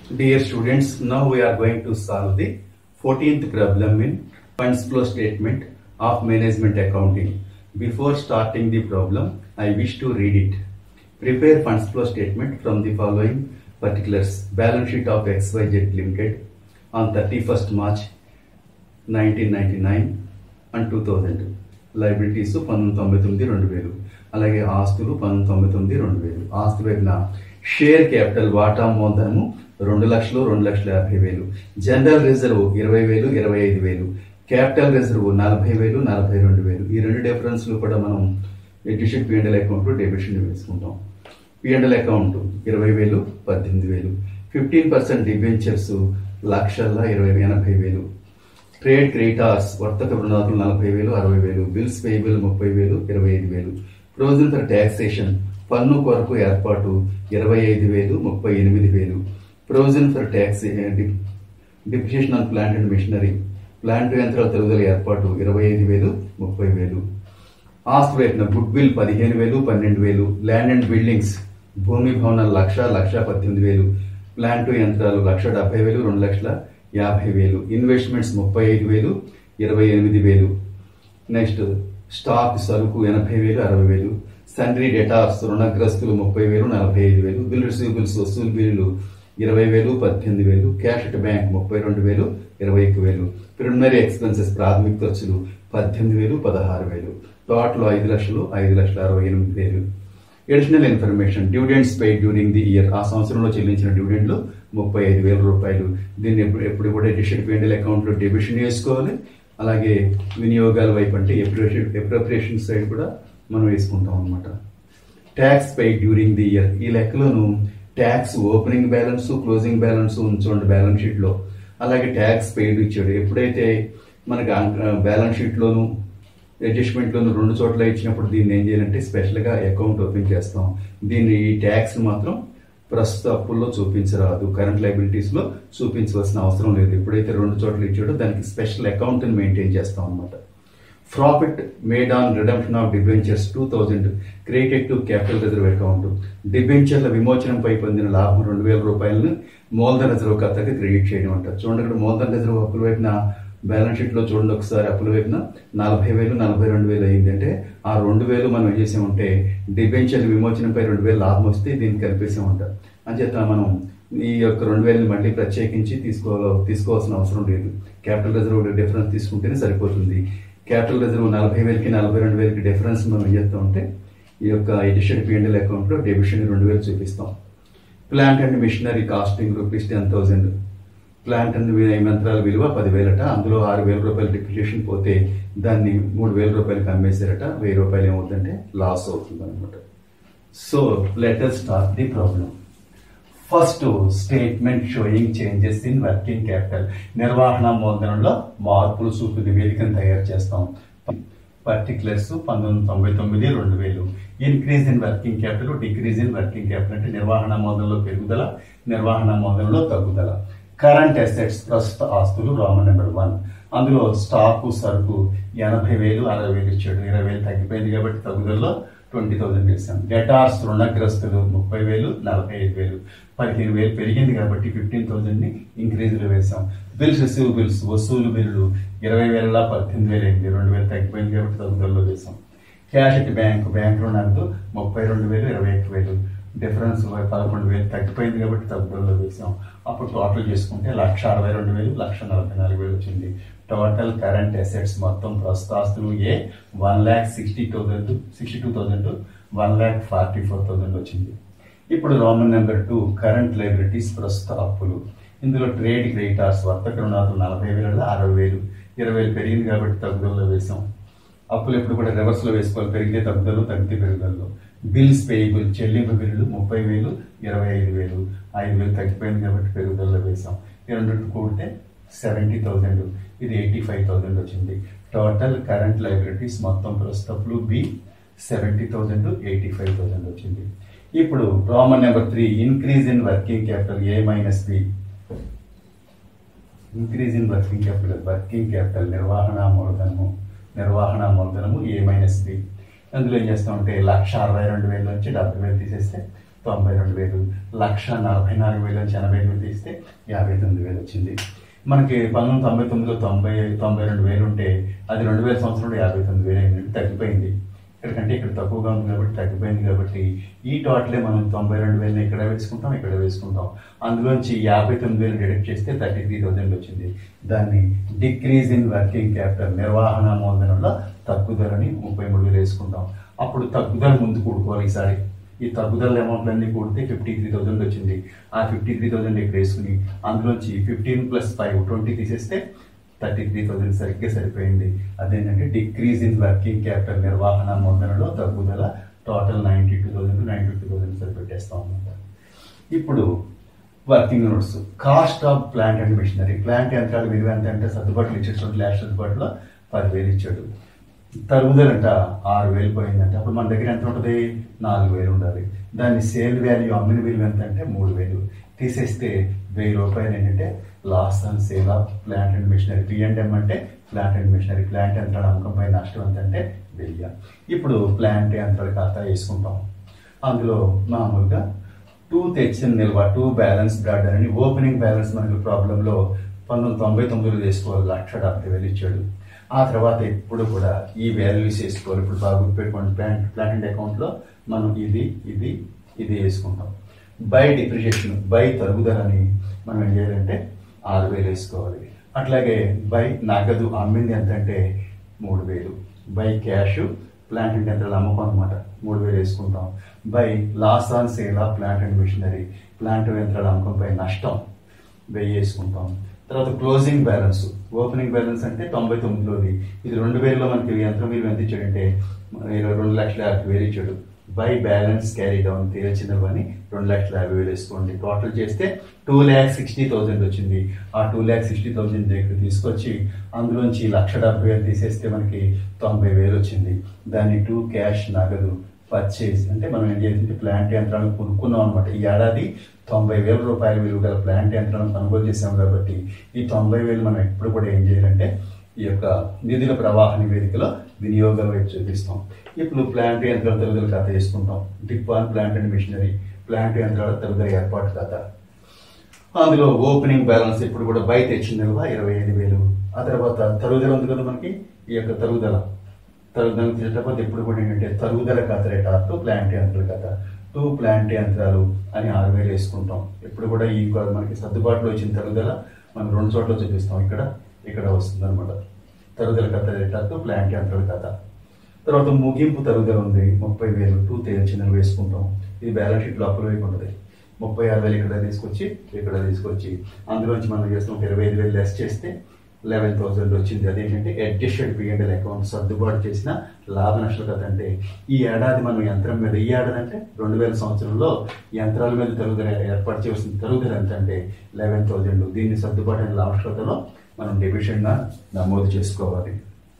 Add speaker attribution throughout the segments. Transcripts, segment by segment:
Speaker 1: Dear students, now we are going to solve the 14th problem in funds flow statement of management accounting. Before starting the problem, I wish to read it. Prepare funds flow statement from the following particulars. Balance sheet of XYZ Limited on 31st March 1999 and two thousand liabilities పంతొమ్మిది తొంభై తొమ్మిది రెండు వేలు అలాగే ఆస్తులు పంతొమ్మిది తొంభై తొమ్మిది రెండు వేలు ఆస్తి వైపున షేర్ క్యాపిటల్ వాటా మూలధనము రెండు లక్షలు రెండు లక్షల యాభై వేలు జనరల్ రిజర్వ్ ఇరవై వేలు ఇరవై ఐదు వేలు క్యాపిటల్ రిజర్వ్ నలభై వేలు నలభై రెండు వేలు ఈ రెండు డిఫరెన్స్లు కూడా మనం ఎడ్యుషన్ పిఎండల్ అకౌంట్ డెబిషన్ వేసుకుంటాం పిఎండల్ అకౌంట్ ఇరవై వేలు పద్దెనిమిది వేలు ఫిఫ్టీన్ పర్సెంట్ డిబెంచర్స్ లక్షల ఇరవై ఎనభై వేలు ట్రేడ్ క్రెడిటార్స్ వర్తక రుణాలు నలభై వేలు అరవై వేలు బిల్స్ పేయబుల్ ముప్పై వేలు ఇరవై ఐదు వేలు ప్రొవిజన్ ఫర్ ట్యాక్సేషన్ పన్ను కొరకు ఏర్పాటు ఇరవై ఐదు వేలు ముప్పై ఎనిమిది వేలు provision for tax depreciation on plant and machinery plant యంత్రాల తరుగుదల ఏర్పాటు ఇరవై ఐదు వేలు ముప్పై వేలు ఆస్తి వైపున గుడ్ విల్ పదిహేను వేలు పన్నెండు వేలు ల్యాండ్ అండ్ బిల్డింగ్స్ భూమి భవనాలు లక్ష లక్ష పద్దెనిమిది వేలు ప్లాంట్ యంత్రాలు లక్ష డెబ్బై వేలు రెండు లక్షల యాభై వేలు ఇన్వెస్ట్మెంట్స్ ముప్పై ఐదు వేలు ఇరవై ఎనిమిది వేలు నెక్స్ట్ స్టాక్ సరుకు ఎనభై వేలు అరవై వేలు సండ్రీ డేటార్స్ రుణగ్రస్తులు ముప్పై వేలు నలభై ఐదు వేలు బిల్ రిసీవబుల్స్ వసూలు బిల్లులు ఇరవై వేలు పద్దెనిమిది వేలు క్యాష్ అట్ బ్యాంక్ ముప్పై రెండు వేలు ఇరవై ఒక వేలు ప్రిలిమినరీ ఎక్స్పెన్సెస్ ప్రాథమిక ఖర్చులు పద్దెనిమిది వేలు పదహారు వేలు టోటల్ ఐదు లక్షలు ఐదు లక్షల అరవై ఎనిమిది వేలు ఎడిషనల్ ఇన్ఫర్మేషన్ డివిడెండ్స్ పై డ్యూరింగ్ ది ఇయర్ ఆ సంవత్సరంలో చెల్లించిన డివిడెండ్లు ముప్పై ఐదు వేల రూపాయలు దీన్ని ఎప్పుడు ఎప్పుడు కూడా డిస్ట్రిక్ట్ పిఎండల్ అకౌంట్లో డెబిషన్ చేసుకోవాలి అలాగే వినియోగాల వైపు అంటే ఎప్రోప్రియేషన్ సైడ్ కూడా మనం వేసుకుంటాం అనమాట ట్యాక్స్ పై డ్యూరింగ్ ది ఇయర్ ఈ లెక్కలోను tax opening balance closing balance ఉంచండి బ్యాలెన్స్ షీట్లో అలాగే ట్యాక్స్ పెయిడ్ ఇచ్చాడు ఎప్పుడైతే మనకి బ్యాలెన్స్ షీట్లోను అడ్జస్ట్మెంట్లోను రెండు చోట్ల ఇచ్చినప్పుడు దీన్ని ఏం చేయాలంటే స్పెషల్గా అకౌంట్ ఓపెన్ చేస్తాం దీన్ని ఈ ట్యాక్స్ మాత్రం ప్రస్తుత అప్పుల్లో చూపించరాదు కరెంట్ లైబిలిటీస్లో చూపించవలసిన అవసరం లేదు ఎప్పుడైతే రెండు చోట్ల ఇచ్చాడో దానికి స్పెషల్ అకౌంట్ని మెయింటైన్ చేస్తాం అనమాట profit made on redemption of debentures two thousand created to capital reserve account డిబెంచర్ల విమోచనంపై పొందిన లాభం రెండు వేల రూపాయలను మూలధన రిజర్వ్ ఖాతాకి క్రెడిట్ చేయడం అంటారు చూడండి ఇక్కడ మూలధన రిజర్వ్ అప్పుల వైపున బ్యాలెన్స్ షీట్లో చూడండి ఒకసారి అప్పుల వైపున నలభై వేలు నలభై రెండు వేలు అయింది అంటే ఆ రెండు వేలు మనం ఏం చేసామంటే డిబెంచర్ విమోచనపై రెండు వేలు లాభం వస్తే దీన్ని కలిపేసామంటారు అంచేత మనం ఈ యొక్క రెండు వేలని మళ్ళీ ప్రత్యేకించి తీసుకోవాలి తీసుకోవాల్సిన అవసరం లేదు క్యాపిటల్ రిజర్వ్ డిఫరెన్స్ తీసుకుంటేనే సరిపోతుంది క్యాపిటల్ రిజర్వ్ నలభై వేలకి నలభై రెండు వేలకి డిఫరెన్స్ మనం ఏం చేస్తాం అంటే ఈ యొక్క ఎడిషన్ పిఎండల్ అకౌంట్లో డెబిషన్ రెండు వేలు చూపిస్తాం plant and machinery costing rupees ten thousand plant and యంత్రాల విలువ పదివేలట అందులో ఆరు వేల రూపాయలు డిప్రిషియేషన్ పోతే దాన్ని మూడు వేల రూపాయలకి అమ్మేశారట వెయ్యి రూపాయలు ఏమవుతుందంటే లాస్ అవుతుంది అనమాట so let's start the problem first statement showing changes in working capital నిర్వహణ మూలధనంలో మార్పులు చూపు నివేదికను తయారు చేస్తాం పర్టికులర్స్ పంతొమ్మిది వందల తొంభై తొమ్మిది రెండు వేలు increase in working capital decrease in working capital అంటే నిర్వహణ మూలధనంలో పెరుగుదల నిర్వహణ మూలధనంలో తగ్గుదల కరెంట్ అసెట్స్ ప్రస్తుత ఆస్తులు రామన్ నెంబర్ వన్ అందులో స్టాకు సరుకు ఎనభై వేలు అరవై వేలు ఇచ్చాడు ఇరవై వేలు తగ్గిపోయింది కాబట్టి తగ్గుదలలో ట్వంటీ థౌసండ్ వేసాం డెటార్స్ రుణగ్రస్తులు ముప్పై వేలు నలభై ఐదు వేలు పదిహేను వేలు పెరిగింది కాబట్టి ఫిఫ్టీన్ థౌసండ్ని ఇంక్రీజ్లో వేసాం బిల్స్ రిసీవ్ బిల్స్ వసూలు బిల్లు ఇరవై వేల పద్దెనిమిది వేలు అయింది రెండు వేలు తగ్గిపోయింది కాబట్టి తగ్గుదలలో వేసాం క్యాష్ అట్ బ్యాంక్ బ్యాంక్ రుణాలతో ముప్పై రెండు వేలు ఇరవై ఒక వేలు డిఫరెన్స్ పదకొండు వేలు తగ్గిపోయింది కాబట్టి తగ్గుదలలో వేసాం అప్పుడు టోటల్ చేసుకుంటే లక్ష అరవై రెండు వేలు లక్ష నలభై నాలుగు వేలు వచ్చింది టోటల్ కరెంట్ అసెట్స్ మొత్తం ప్రస్తుత ఆస్తులు A one lakh sixty thousand sixty two thousand one lakh forty four thousand వచ్చింది ఇప్పుడు roman number two current liabilities ప్రస్తుత అప్పులు ఇందులో ట్రేడ్ క్రెడిటార్స్ వర్తక రుణాలు నలభై వేల అరవై వేలు ఇరవై వేలు పెరిగింది కాబట్టి తగ్గుదలలో వేసాం అప్పులు ఎప్పుడు కూడా రివర్స్లో వేసుకోవాలి పెరిగితే తగ్గుదల తగ్గితే పెరుగుదలలో బిల్స్ పేయబుల్ చెల్లింపు బిల్లులు ముప్పై వేలు ఇరవై ఐదు వేలు ఐదు వేలు తగ్గిపోయింది కాబట్టి పెరుగుదలలో వేసాం ఈ రెండు కూడితే సెవెంటీ థౌజండ్ ఇది ఎయిటీ ఫైవ్ థౌజండ్ వచ్చింది టోటల్ కరెంట్ లైబిలిటీస్ మొత్తం ప్రస్తుతపులు B seventy thousand eighty five thousand వచ్చింది ఇప్పుడు roman number three increase in working capital A minus B increase in working capital working capital నిర్వహణ మూలధనము నిర్వహణ మూలధనము ఏ మైనస్ బి అందులో ఏం చేస్తామంటే లక్ష అరవై రెండు వేల నుంచి డెబ్బై వేలు తీసేస్తే తొంభై రెండు వేలు లక్ష నలభై నాలుగు వేలు నుంచి ఎనభై ఐదు వేలు తీస్తే యాభై తొమ్మిది వేలు వచ్చింది మనకి పంతొమ్మిది తొంభై తొమ్మిదిలో తొంభై తొంభై రెండు వేలు ఉంటే అది రెండు వేల సంవత్సరంలో యాభై తొమ్మిది వేలు అయింది తగ్గిపోయింది ఇక్కడికంటే ఇక్కడ తక్కువగా ఉంది కాబట్టి తగ్గిపోయింది కాబట్టి ఈ టోటలే మనం తొంభై రెండు వేలని ఇక్కడ వేసుకుంటాం ఇక్కడ వేసుకుంటాం అందులోంచి యాభై తొమ్మిది వేలు డిడక్ట్ చేస్తే థర్టీ త్రీ థౌసండ్ వచ్చింది దాన్ని డిక్రీజ్ ఇన్ వర్కింగ్ క్యాపిటల్ నిర్వహణ మూలధనంలో తగ్గుదలని ముప్పై మూడు వేలు వేసుకుంటాం అప్పుడు తగ్గుదల ముందు కూడుకోవాలి ఈసారి ఈ తగ్గుదల అమౌంట్ అన్ని కూడితే ఫిఫ్టీ త్రీ థౌసండ్ వచ్చింది ఆ ఫిఫ్టీ త్రీ థౌసండ్ ఇక్కడ వేసుకుని అందులోంచి ఫిఫ్టీన్ ప్లస్ ఫైవ్ ట్వంటీ తీసేస్తే థర్టీ త్రీ థౌసండ్ సరిగ్గా సరిపోయింది అదేంటంటే డిక్రీజ్ ఇన్ వర్కింగ్ క్యాపిటల్ నిర్వహణ మూలధనలో తగ్గుదల total ninety two thousand ninety two thousand సరిపెట్టేస్తాం అన్నమాట ఇప్పుడు working notes cost of plant and machinery plant యంత్రాలు విలువ ఎంత అంటే సర్దుబాట్లు ఇచ్చాడు చూడండి లాస్ట్ సర్దుబాటులో పదివేలు ఇచ్చాడు తరుగుదలంట ఆరు వేలు పోయిందంటే అప్పుడు మన దగ్గర ఎంత ఉంటుంది నాలుగు వేలు ఉండాలి దాన్ని సేల్ వాల్యూ అమ్మిన విలువ ఎంత అంటే మూడు వేలు తీసేస్తే వెయ్యి రూపాయలు ఏంటంటే loss and sale of plant and machinery P and M అంటే ప్లాంట్ అండ్ మిషనరీ ప్లాంట్ యంత్రాల అమ్మకంపై నష్టం ఎంత అంటే వెయ్యి ఇప్పుడు ప్లాంట్ యంత్రాల ఖాతా వేసుకుంటాం అందులో మామూలుగా టూ తెచ్చిన నిల్వ టూ బ్యాలెన్స్ బ్రాడ్ అని ఓపెనింగ్ బ్యాలెన్స్ మనకి ప్రాబ్లంలో పంతొమ్మిది తొంభై తొమ్మిదిలో వేసుకోవాలి లక్ష డెబ్బై వేలు ఇచ్చాడు ఆ తర్వాత ఎప్పుడు కూడా ఈ వాల్యూస్ వేసుకోవాలి ఇప్పుడు బాగా గుర్తుపెట్టుకోండి ప్లాంట్ ప్లాంట్ అకౌంట్లో మనం ఇది ఇది ఇది వేసుకుంటాం బై డిప్రిషియేషన్ బై తరుగుదలని మనం ఏం చేయాలంటే ఆరు వేలు వేసుకోవాలి అట్లాగే బై నగదు అమ్మింది ఎంత అంటే మూడు వేలు బై క్యాష్ ప్లాంట్ అండ్ యంత్రాలు అమ్మకం అనమాట మూడు వేలు వేసుకుంటాం by loss on sale of plant and machinery plant యంత్రాల అమ్మకంపై నష్టం వెయ్యి వేసుకుంటాం తర్వాత క్లోజింగ్ బ్యాలెన్స్ ఓపెనింగ్ బ్యాలెన్స్ అంటే తొంభై తొమ్మిదిలోది ఇది రెండు వేలలో మనకి యంత్రం విలువ ఎంత ఇచ్చాడంటే ఇరవై రెండు లక్షల యాభై వేలు ఇచ్చాడు బై బ్యాలెన్స్ క్యారీ డౌన్ తీర్చినవని రెండు లక్షల యాభై వేలు వేసుకోండి టోటల్ చేస్తే టూ ల్యాక్ సిక్స్టీ థౌసండ్ వచ్చింది ఆ టూ ల్యాక్ సిక్స్టీ థౌసండ్ దగ్గర తీసుకొచ్చి అందులోంచి లక్ష డెబ్బై వేలు తీసేస్తే మనకి తొంభై వేలు వచ్చింది దాన్ని టూ క్యాష్ నగదు పర్చేస్ అంటే మనం ఏం చేసింది ప్లాంట్ యంత్రాలను కొనుక్కున్నాం అనమాట ఈ ఏడాది తొంభై వేల రూపాయల విలువ గల ప్లాంట్ యంత్రాలను కొనుగోలు చేసాం కాబట్టి ఈ తొంభై వేలు మనం ఎప్పుడు కూడా ఏం చేయాలంటే ఈ యొక్క నిధుల ప్రవాహ నివేదికలో వినియోగం వైపు చూపిస్తాం ఇప్పుడు ప్లాంట్ యంత్రాల తరుగుదల ఖాతా వేసుకుంటాం dep on plant and machinery plant యంత్రాల తరుగుదల ఏర్పాటు ఖాతా అందులో ఓపెనింగ్ బ్యాలెన్స్ ఇప్పుడు కూడా బయట తెచ్చిన నిల్వ ఇరవై ఐదు వేలు ఆ తర్వాత తరుగుదల ఉంది కదా మనకి ఈ యొక్క తరుగుదల తరుగుదల తీసేటప్పుడు ఎప్పుడు కూడా ఏంటంటే తరుగుదల కథ రేట్ ఆర్ టూ ప్లాంట్ యంత్రాల కథ టూ ప్లాంట్ యంత్రాలు అని ఆరు వేలు వేసుకుంటాం ఎప్పుడు కూడా ఈ మనకి సర్దుబాటులో వచ్చిన తరుగుదల మనం రెండు చోట్ల చూపిస్తాం ఇక్కడ ఇక్కడ వస్తుంది అనమాట తరుగుదల కథ రేట్ ఆర్ టూ ప్లాంట్ యంత్రాల కథ తర్వాత ముగింపు తరుగుదల ఉంది ముప్పై వేలు టూ తేల్చిన వేసుకుంటాం ఇది బ్యాలెన్స్ షీట్ లోపల వైపు ఉంటుంది ముప్పై ఆరు వేలు ఇక్కడ తీసుకొచ్చి ఇక్కడ తీసుకొచ్చి అందులోంచి మనం చేస్తాం ఒక ఇరవై ఐదు వేలు లెస్ చేస్తే లెవెన్ థౌసండ్ వచ్చింది అదేంటంటే అడ్జస్టెడ్ పిఎంఎల్ అకౌంట్ సర్దుబాటు చేసిన లాభ నష్ట కథ అంటే ఈ ఏడాది మనం యంత్రం మీద ఈ ఏడాది అంటే రెండు వేల సంవత్సరంలో యంత్రాల మీద తరుగుదల ఏర్పాటు చేసిన తరుగుదల ఎంత అంటే లెవెన్ థౌసండ్ దీన్ని సర్దుబాటు అయిన లాభ నష్టతలో మనం డెబిషన్గా నమోదు చేసుకోవాలి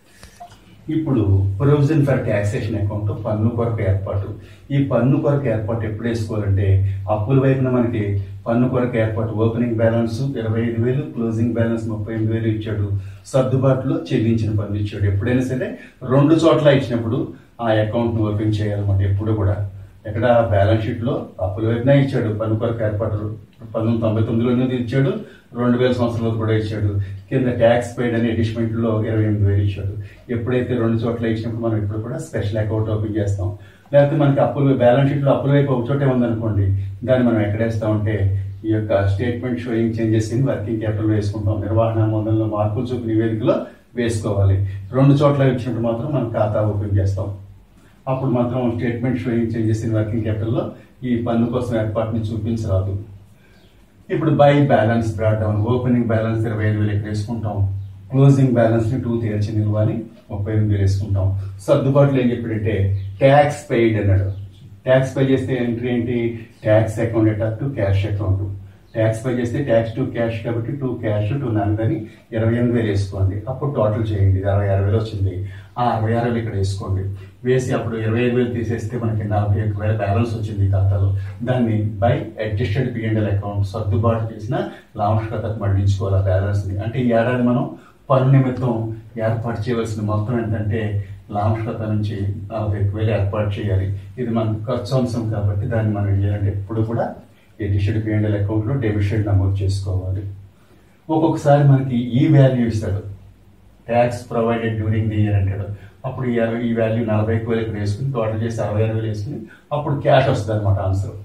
Speaker 1: ఇప్పుడు ప్రొవిజన్ ఫర్ ట్యాక్సేషన్ అకౌంట్ పన్ను కొరకు ఏర్పాటు ఈ పన్ను కొరకు ఏర్పాటు ఎప్పుడు వేసుకోవాలంటే అప్పుల వైపున మనకి పన్ను కొరకు ఏర్పాటు ఓపెనింగ్ బ్యాలెన్స్ ఇరవై ఐదు వేలు క్లోజింగ్ బ్యాలెన్స్ ముప్పై ఎనిమిది వేలు ఇచ్చాడు సర్దుబాటులో చెల్లించిన పన్ను ఇచ్చాడు ఎప్పుడైనా సరే రెండు చోట్ల ఇచ్చినప్పుడు ఆ అకౌంట్ను ఓపెన్ చేయాలన్నమాట ఎప్పుడు కూడా ఎక్కడ బ్యాలెన్స్ షీట్ లో అప్పుల వైపున ఇచ్చాడు పన్ను కొరకు ఏర్పాటు పంతొమ్మిది తొంభై తొమ్మిదిలోనే ఇచ్చాడు రెండు వేల సంవత్సరంలో కూడా ఇచ్చాడు కింద ట్యాక్స్ పెయిడ్ అనే అడిషమెంట్ లో ఇరవై ఎనిమిది వేలు ఇచ్చాడు ఎప్పుడైతే రెండు చోట్ల ఇచ్చినప్పుడు మనం ఇప్పుడు కూడా స్పెషల్ అకౌంట్ ఓపెన్ చేస్తాం లేకపోతే మనకి అప్పులు బ్యాలెన్స్ షీట్ లో అప్పుల వైపు ఒక చోటే ఉందనుకోండి దాన్ని మనం ఎక్కడ వేస్తామంటే ఈ యొక్క statement showing changes in working capital వేసుకుంటాం నిర్వహణ మొదల్లో మార్పులు చూపు నివేదికలో వేసుకోవాలి రెండు చోట్ల ఇచ్చినప్పుడు మాత్రం మనం ఖాతా ఓపెన్ చేస్తాం అప్పుడు మాత్రం statement showing changes in working క్యాపిటల్లో ఈ పన్ను కోసం ఏర్పాటుని చూపించరాదు ఇప్పుడు by balance brought down opening balance ఇరవై ఐదు వేలు ఇక్కడ వేసుకుంటాం క్లోజింగ్ బ్యాలెన్స్ ని టూ తీర్చి నిల్వ అని ముప్పై ఎనిమిది వేలు వేసుకుంటాం సర్దుబాటులో ఏం చెప్పాడంటే ట్యాక్స్ పెయిడ్ అన్నాడు ట్యాక్స్ పే చేస్తే ఎంట్రీ ఏంటి tax account at to cash account tax pay చేస్తే ట్యాక్స్ టు క్యాష్ కాబట్టి టూ క్యాష్ టూ నగదని ఇరవై ఎనిమిది వేలు వేసుకోండి అప్పుడు టోటల్ చేయండి ఇది అరవై ఆరు వేలు వచ్చింది ఆ అరవై ఆరు వేలు ఇక్కడ వేసుకోండి వేసి అప్పుడు ఇరవై ఐదు వేలు తీసేస్తే మనకి నలభై ఒక్క వేల బ్యాలెన్స్ వచ్చింది ఈ ఖాతాలో దాన్ని బై అడ్జస్టెడ్ పిఎంఎల్ అకౌంట్ సర్దుబాటు చేసిన లాభకతకు మళ్లించుకోవాలి ఆ బ్యాలెన్స్ని అంటే ఈ ఏడాది మనం పన్ను నిమిత్తం ఏర్పాటు చేయవలసిన మొత్తం ఏంటంటే లాభకత నుంచి నలభై ఒక్క వేలు ఏర్పాటు చేయాలి ఇది మనకు ఖర్చు అంశం కాబట్టి దాన్ని మనం ఏం చేయాలంటే ఎప్పుడు కూడా ఎడిషిడ్ పిఎండ్ఎల్ అకౌంట్లో డెబిట్ షీట్ నమోదు చేసుకోవాలి ఒక్కొక్కసారి మనకి ఈ వాల్యూ ఇస్తాడు tax provided during the year అంటాడు అప్పుడు ఈ అరవై- ఈ వాల్యూ నలభై ఒక్క వేలు ఇక్కడ వేసుకుని టోటల్ చేసి అరవై ఆరు వేలు వేసుకుని అప్పుడు క్యాష్ వస్తుంది అనమాట ఆన్సర్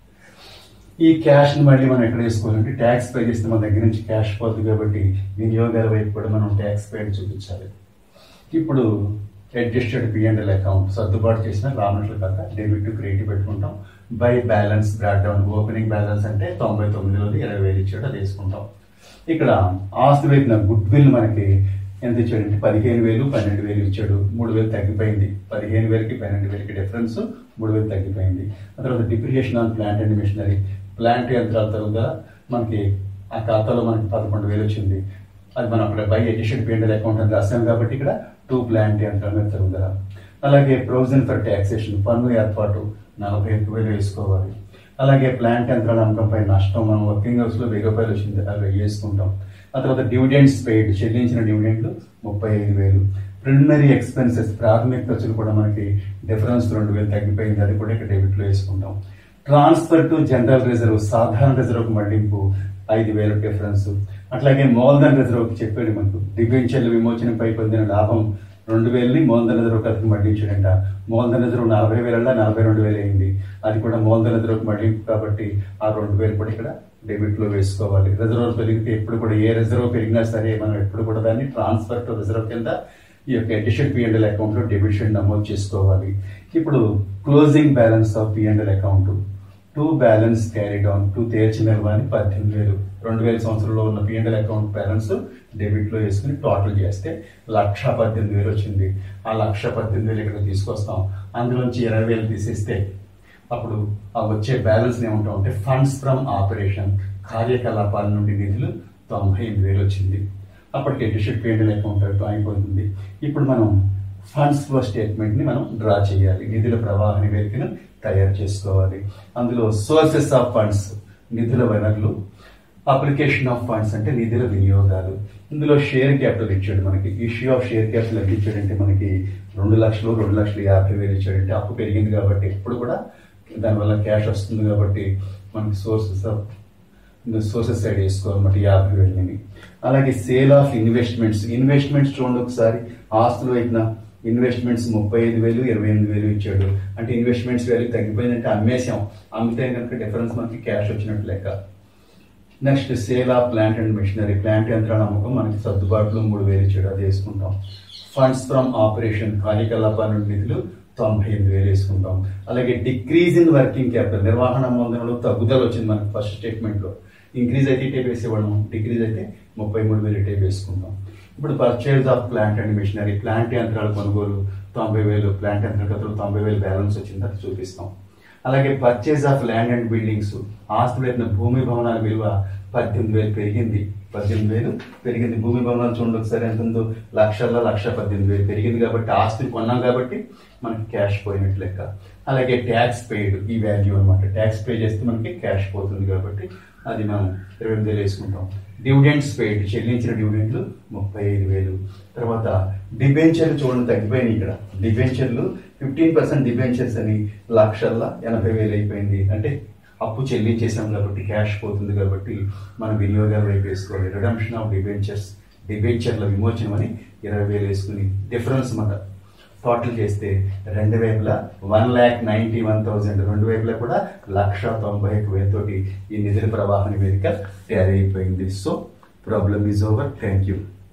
Speaker 1: ఈ క్యాష్ ని మళ్ళీ మనం ఎక్కడ వేసుకోవాలంటే ట్యాక్స్ పే చేస్తే మన దగ్గర నుంచి క్యాష్ పోతుంది కాబట్టి వినియోగాల వైపు కూడా మనం ట్యాక్స్ పే చూపించాలి ఇప్పుడు అడ్జస్టెడ్ పిఎండ్ఎల్ అకౌంట్ సర్దుబాటు చేసిన రామనట్ల కథ డెబిట్ టు క్రెడిట్ పెట్టుకుంటాం by balance brought down opening balance అంటే తొంభై తొమ్మిదిలో ఇరవై వేలు ఇచ్చాడు అది వేసుకుంటాం ఇక్కడ ఆస్తి వైపున గుడ్ విల్ మనకి ఎంత ఇచ్చాడంటే పదిహేను వేలు పన్నెండు వేలు ఇచ్చాడు మూడు వేలు తగ్గిపోయింది పదిహేను వేలకి పన్నెండు వేలకి డిఫరెన్స్ మూడు వేలు తగ్గిపోయింది ఆ తర్వాత depreciation on plant and machinery plant యంత్రాల తరుగుదల మనకి ఆ ఖాతాలో మనకి పదకొండు వేలు వచ్చింది అది మనం అక్కడ బై ఎడిషన్ పిఎండల్ అకౌంట్ అని రాసాం కాబట్టి ఇక్కడ టూ ప్లాంట్ యంత్రాల మీద తరుగుదల అలాగే ప్రొవిజన్ ఫర్ ట్యాక్సేషన్ పన్ను ఏర్పాటు నలభై ఒక్క వేలు వేసుకోవాలి అలాగే ప్లాంట్ యంత్రాల అమ్మకంపై నష్టం మనం వర్కింగ్ హౌస్ లో వెయ్యి రూపాయలు వచ్చింది అవి వేసుకుంటాం ఆ తర్వాత డివిడెండ్స్ పెయిడ్ చెల్లించిన డివిడెండ్లు ముప్పై ఐదు వేలు ప్రిలిమినరీ ఎక్స్పెన్సెస్ ప్రాథమిక ఖర్చులు కూడా మనకి డిఫరెన్స్ రెండు వేలు తగ్గిపోయింది అది కూడా ఇక్కడ డెబిట్ లో వేసుకుంటాం ట్రాన్స్ఫర్ టు జనరల్ రిజర్వ్ సాధారణ రిజర్వ్ మళ్లింపు ఐదు వేల డిఫరెన్స్ అట్లాగే మోల్దన్ రిజర్వ్ చెప్పాడు మనకు డిబెంచర్ల విమోచనపై పొందిన లాభం రెండు వేలని మోల్దన్ రిజర్వ్ కథకు మళ్లించాడంట మోల్దన్ రిజర్వ్ నలభై వేల నలభై రెండు వేలు అయింది అది కూడా మోల్దన్ రిజర్వ్ మళ్లింపు కాబట్టి ఆ రెండు వేలు కూడా ఇక్కడ డెబిట్ లో వేసుకోవాలి రిజర్వ్ పెరిగితే ఎప్పుడు కూడా ఏ రిజర్వ్ పెరిగినా సరే మనం ఎప్పుడు కూడా దాన్ని ట్రాన్స్ఫర్ టు రిజర్వ్ కింద ఈ యొక్క ఎడిషన్ పిఎండ్ఎల్ అకౌంట్ లో డెబిట్ షీట్ నమోదు చేసుకోవాలి ఇప్పుడు closing balance of P and L account to balance carry down to తేల్చిన అని పద్దెనిమిది వేలు రెండు వేల సంవత్సరంలో ఉన్న పిఎండ్ఎల్ అకౌంట్ బ్యాలెన్స్ డెబిట్ లో వేసుకుని టోటల్ చేస్తే లక్ష పద్దెనిమిది వేలు వచ్చింది ఆ లక్ష పద్దెనిమిది వేలు ఇక్కడ తీసుకొస్తాం అందులోంచి ఇరవై వేలు తీసేస్తే అప్పుడు ఆ వచ్చే బ్యాలెన్స్ ఏముంటాం అంటే ఫండ్స్ ఫ్రమ్ ఆపరేషన్ కార్యకలాపాల నుండి నిధులు తొంభై ఎనిమిది వేలు వచ్చింది అప్పటికి ఎడిషన్ పిఎండ్ఎల్ అకౌంట్ అయిపోతుంది ఇప్పుడు మనం ఫండ్స్ ఫ్లో స్టేట్మెంట్ ని మనం డ్రా చేయాలి నిధుల ప్రవాహ నివేదికను తయారు చేసుకోవాలి అందులో సోర్సెస్ ఆఫ్ ఫండ్స్ నిధుల వనరులు అప్లికేషన్ ఆఫ్ ఫండ్స్ అంటే నిధుల వినియోగాలు ఇందులో షేర్ క్యాపిటల్ ఇచ్చాడు మనకి ఇష్యూ ఆఫ్ షేర్ క్యాపిటల్ ఎంత ఇచ్చాడంటే మనకి రెండు లక్షలు రెండు లక్షలు యాభై వేలు ఇచ్చాడంటే అప్పు పెరిగింది కాబట్టి ఎప్పుడు కూడా దానివల్ల క్యాష్ వస్తుంది కాబట్టి మనకి సోర్సెస్ ఆఫ్ సోర్సెస్ సైడ్ వేసుకోవాలన్నమాట యాభై వేలని అలాగే సేల్ ఆఫ్ ఇన్వెస్ట్మెంట్స్ ఇన్వెస్ట్మెంట్స్ చూడండి ఒకసారి ఆస్తులు వైపున ఇన్వెస్ట్మెంట్స్ ముప్పై ఐదు వేలు ఇరవై ఎనిమిది వేలు ఇచ్చాడు అంటే ఇన్వెస్ట్మెంట్స్ వాల్యూ తగ్గిపోయిందంటే అమ్మేసాం అమ్మితే కనుక డిఫరెన్స్ మనకి క్యాష్ వచ్చినట్టు లెక్క next sale of plant and machinery plant యంత్రాల అమ్మకం మనకి సర్దుబాటులో మూడు వేలు ఇచ్చాడు అది వేసుకుంటాం ఫండ్స్ ఫ్రమ్ ఆపరేషన్ కార్యకలాపాల నుండి నిధులు తొంభై ఎనిమిది వేలు వేసుకుంటాం అలాగే డిక్రీజ్ ఇన్ వర్కింగ్ క్యాపిటల్ నిర్వహణ మూలధనంలో తగ్గుదల వచ్చింది మనకి ఫస్ట్ స్టేట్మెంట్ లో ఇంక్రీజ్ అయితే టైప్ వేసేవాళ్ళం డిక్రీజ్ అయితే ముప్పై మూడు వేలు టైప్ వేసుకుంటాం ఇప్పుడు purchase of plant and machinery plant యంత్రాల కొనుగోలు తొంభై వేలు ప్లాంట్ యంత్రాల ఖర్చులు తొంభై వేలు బ్యాలెన్స్ వచ్చింది అది చూపిస్తాం అలాగే purchase of land and buildings ఆస్తులు పెట్టిన భూమి భవనాల విలువ పద్దెనిమిది వేలు పెరిగింది పద్దెనిమిది వేలు పెరిగింది భూమి భవనాలు చూడండి ఒకసారి ఎంత ఉందో లక్షల్లో లక్ష పద్దెనిమిది వేలు పెరిగింది కాబట్టి ఆస్తి కొన్నాం కాబట్టి మనకి క్యాష్ పోయినట్టు లెక్క అలాగే ట్యాక్స్ పెయిడ్ ఈ వాల్యూ అనమాట ట్యాక్స్ పే చేస్తే మనకి క్యాష్ పోతుంది కాబట్టి అది మనం ఇరవై ఎనిమిది వేలు వేసుకుంటాం డివిడెండ్స్ పెయిడ్ చెల్లించిన డివిడెంట్లు ముప్పై ఐదు వేలు తర్వాత డిబెంచర్లు చూడండి తగ్గిపోయినాయి ఇక్కడ డిబెంచర్లు ఫిఫ్టీన్ పర్సెంట్ డిబెంచర్స్ అని లక్షల్లో ఎనభై వేలు అయిపోయింది అంటే అప్పు చెల్లించేసాం కాబట్టి క్యాష్ పోతుంది కాబట్టి మనం వినియోగాల వైపు వేసుకోవాలి రిడమ్షన్ ఆఫ్ డిబెంచర్స్ డిబెంచర్ల విమోచనం అని ఇరవై వేలు వేసుకుని డిఫరెన్స్ మాట టోటల్ చేస్తే రెండు వైపులా one lakh ninety one thousand రెండు వైపులా కూడా లక్ష తొంభై ఒక్క వేలతోటి ఈ నిధుల ప్రవాహ నివేదిక తయారైపోయింది so problem is over thank you